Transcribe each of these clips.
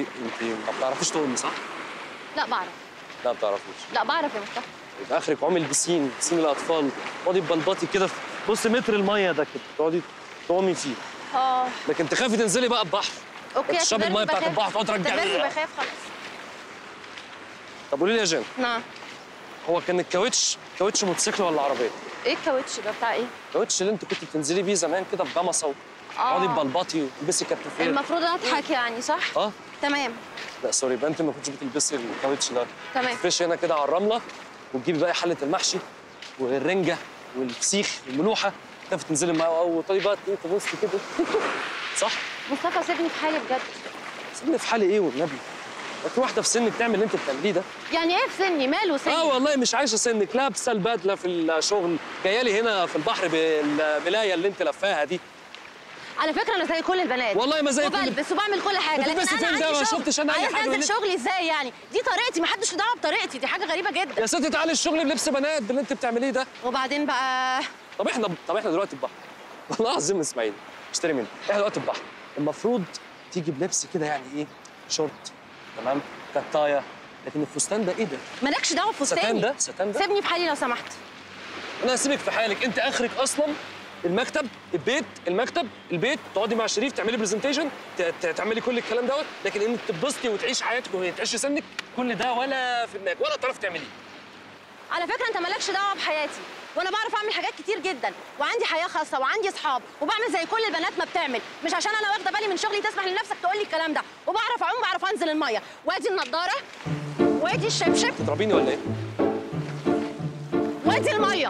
انت ما بتعرفيش تعومي صح؟ لا بعرف لا ما بتعرفيش لا بعرف يا مصطفى يبقى اخرك عوم البسين بسين الاطفال تقعدي ببلبطي كده في نص متر الميه ده كده تقعدي تعومي فيه اه لكن تخافي تنزلي بقى البحر اوكي تشربي الميه بتاعت البحر تقعدي ترجعي ترجعي بخاف خلاص طب قولي لي يا جان نعم هو كان الكاوتش كاوتش موتوسيكل ولا عربيه؟ ايه الكاوتش ده بتاع ايه؟ الكاوتش اللي انت كنت بتنزلي بيه زمان كده بجمصه تقعدي ببلبطي وتلبسي كتافير المفروض اضحك يعني صح؟ اه تمام لا سوري يبقى انت ما كنتش بتلبسي الكاوتش ده تمام. تفرشي هنا كده على الرمله وتجيبي بقى حله المحشي والرنجه والفسيخ والملوحه تقفي تنزلي معاه وتقعدي بقى ايه تبصي كده صح؟ مصطفى سيبني في حالي بجد سيبني في حالي ايه والنبي في واحده في سنك تعمل اللي انت بتعمليه ده يعني ايه في سني ماله سني؟ اه والله مش عايشه سنك لابسه البدله في الشغل جايه لي هنا في البحر بالملايه اللي انت لفاها دي على فكره انا زي كل البنات والله ما زي كل- وبلبس وبعمل كل حاجه لكن بتلبسي انا فين ده؟ عندي ما شغل شفتش أنا أي عايز حاجة من انزل اللي- شغلي ازاي يعني دي طريقتي ما حدش له دعوه بطريقتي دي حاجه غريبه جدا يا ستي تعالي الشغل بلبس بنات باللي انت بتعمليه ده وبعدين بقى طب احنا طب احنا دلوقتي البحر والله العظيم اسماعيل اشتري مني احنا دلوقتي البحر المفروض تيجي بلبس كده يعني ايه شورت تمام كتايه لكن الفستان ده ايه ده؟ مالكش دعوه بفستاني ستان ده ستان ده سيبني في حالي لو سمحت انا هسيبك في حالك انت اخرك اصلا المكتب البيت المكتب البيت تقعدي مع شريف تعملي برزنتيشن تعملي كل الكلام دوت لكن انك تتبسطي وتعيشي حياتك وتعيشي سنك كل ده ولا في دماغك ولا تعرفي تعمليه على فكره انت مالكش دعوه بحياتي وانا بعرف اعمل حاجات كتير جدا وعندي حياه خاصه وعندي اصحاب وبعمل زي كل البنات ما بتعمل مش عشان انا واخده بالي من شغلي تسمح لنفسك تقول لي الكلام ده وبعرف اعوم بعرف انزل الميه وادي النضاره وادي الشبشب تضربيني ولا ايه؟ وادي الميه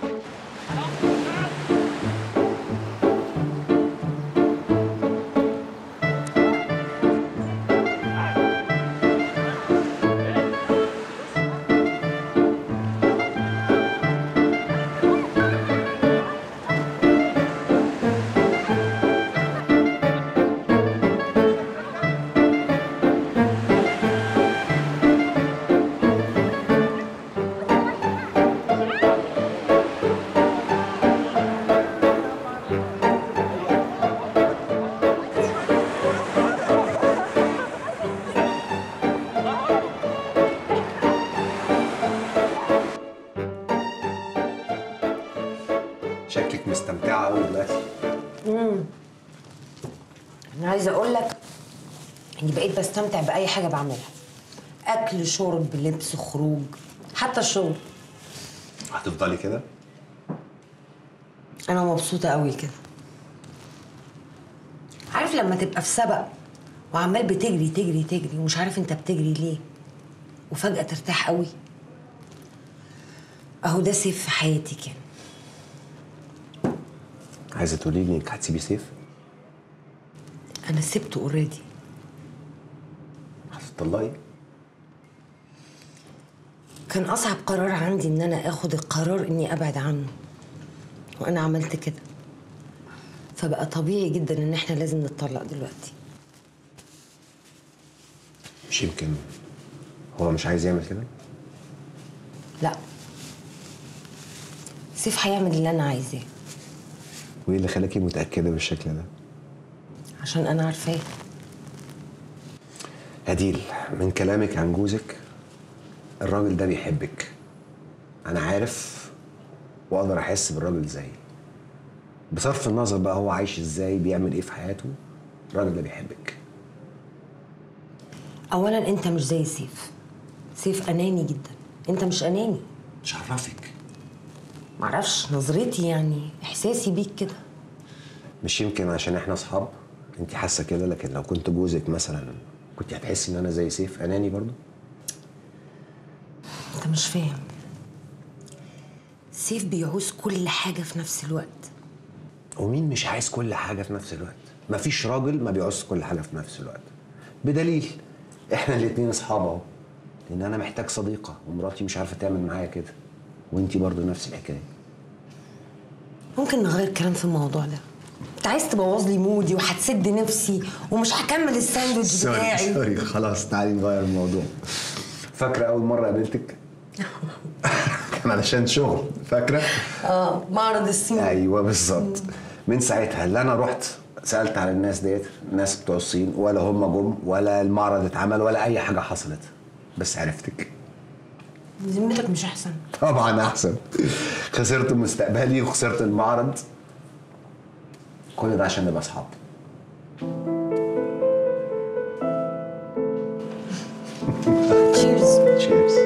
شكلك مستمتعه قوي دلوقتي انا عايزه اقول لك اني بقيت بستمتع باي حاجه بعملها اكل شرب لبس خروج حتى الشغل هتفضلي كده انا مبسوطه قوي كده عارف لما تبقى في سبق وعمال بتجري تجري تجري ومش عارف انت بتجري ليه وفجاه ترتاح قوي اهو ده سيف في حياتي كان عايزه تقولي لي انك هتسيبي سيف انا سبته اوريدي هتطلقي كان اصعب قرار عندي ان انا اخد القرار اني ابعد عنه وانا عملت كده فبقى طبيعي جدا ان احنا لازم نتطلق دلوقتي مش يمكن هو مش عايز يعمل كده لا سيف هيعمل اللي انا عايزاه وايه اللي خلاكي متاكده بالشكل ده عشان انا عارفاه هديل من كلامك عن جوزك الراجل ده بيحبك انا عارف واقدر احس بالراجل زي بصرف النظر بقى هو عايش ازاي بيعمل ايه في حياته الراجل ده بيحبك اولا انت مش زي سيف سيف اناني جدا انت مش اناني مش عرفك معرفش نظرتي يعني احساسي بيك كده مش يمكن عشان احنا اصحاب انت حاسه كده لكن لو كنت جوزك مثلا كنت هتحسي ان انا زي سيف اناني برضو انت مش فاهم سيف بيعوز كل حاجه في نفس الوقت ومين مش عايز كل حاجه في نفس الوقت مفيش راجل ما بيعوز كل حاجه في نفس الوقت بدليل احنا الاتنين اصحاب اهو لان انا محتاج صديقه ومراتي مش عارفه تعمل معايا كده وانتي برضو نفس الحكايه ممكن نغير كلام في الموضوع ده انت عايز تبوظ لي مودي وهتسد نفسي ومش هكمل الساندوتش بتاعي سوري خلاص تعالي نغير الموضوع فاكره اول مره قابلتك كان علشان شغل فاكره اه معرض السين ايوه بالظبط من ساعتها لا انا رحت سالت على الناس ديت الناس بتوع الصين ولا هم جم ولا المعرض اتعمل ولا اي حاجه حصلت بس عرفتك ذمتك مش احسن طبعا احسن خسرت مستقبلي وخسرت المعرض كل ده عشان نبقى اصحاب تشيرز تشيرز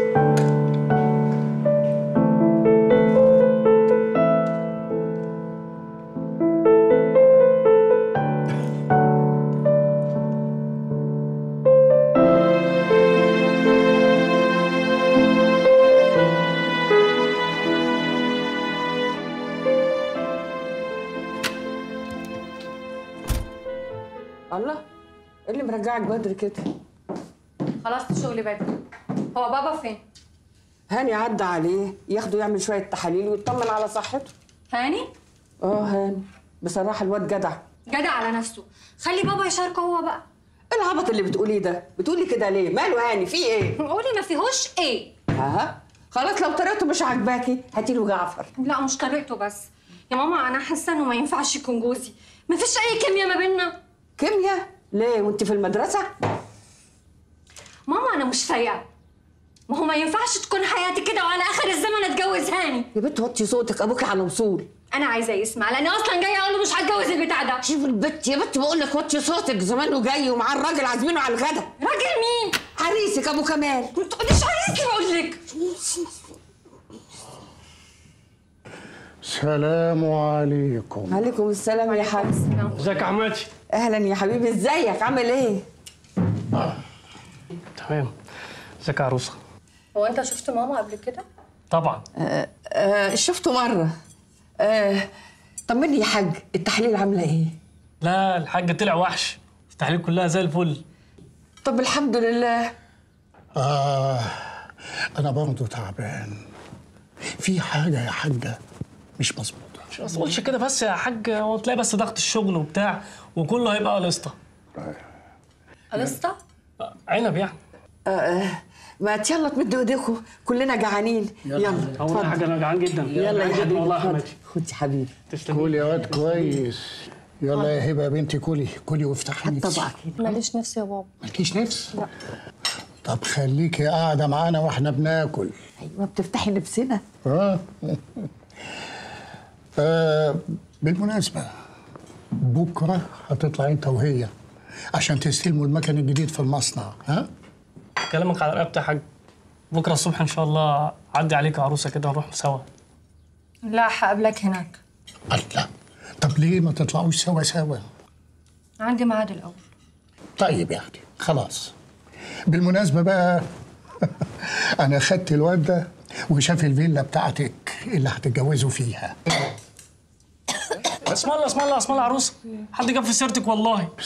الله ايه اللي مرجعك بدري كده خلصت الشغل بدري هو بابا فين هاني عدى عليه ياخده يعمل شويه تحاليل ويطمن على صحته هاني اه هاني بصراحه الواد جدع جدع على نفسه خلي بابا يشاركه هو بقى ايه العبط اللي بتقوليه ده بتقولي كده ليه ماله هاني في ايه قولي ما فيهوش ايه ها خلاص لو طريقته مش عاجباكي هاتي له جعفر لا مش طريقته بس يا ماما انا حاسه انه ما ينفعش يكون جوزي ما فيش اي كيمياء ما بيننا كيمياء ليه وانت في المدرسه ماما انا مش فايقه ما هو ما ينفعش تكون حياتي كده وعلى اخر الزمن اتجوز هاني يا بنت وطي صوتك ابوكي على وصول انا عايزه يسمع لاني اصلا جايه اقول له مش هتجوز البتاع ده شوف البت يا بنت بقول لك وطي صوتك زمانه جاي ومعاه الراجل عازمينه على الغدا راجل مين عريسك ابو كمال ما تقوليش عايزني بقول لك السلام عليكم عليكم السلام يا حاج ازيك يا عماتي اهلا يا حبيبي ازيك عامل ايه تمام ازيك يا عروسه هو انت شفت ماما قبل كده طبعا آه شفته مرة آه طمني يا حاج التحليل عاملة ايه؟ لا الحاج طلع وحش التحاليل كلها زي الفل طب الحمد لله آه أنا برضه تعبان في حاجة يا حاجة مش مظبوطة ما تقولش كده بس يا حاج هو تلاقي بس ضغط الشغل وبتاع وكله هيبقى قلسطه قلصت عنب يعني آه آه ما يلا تمدوا ايديكم كلنا جعانين يلا هو يا حاج انا جعان جدا يلا يا جعان جداً حبيبي والله يا خد حماتي خد يا حبيبي تسلم كل يا واد كويس يلا يا هبة يا بنتي كلي كلي وافتحي نفسك طبعا كده ماليش نفسي يا بابا مالكيش نفس؟ لا طب خليكي قاعدة معانا واحنا بناكل ايوه بتفتحي نفسنا آه. آه بالمناسبة بكرة هتطلع انت وهي عشان تستلموا المكن الجديد في المصنع ها؟ كلامك على رقبتي يا حاج بكره الصبح ان شاء الله عدي عليك يا عروسه كده نروح سوا لا هقابلك هناك الله طب ليه ما تطلعوش سوا سوا؟ عندي ميعاد الاول طيب يعني خلاص بالمناسبة بقى أنا خدت الواد ده وشاف الفيلا بتاعتك اللي هتتجوزوا فيها اسم الله اسم الله اسم الله عروسه حد جاب في سيرتك والله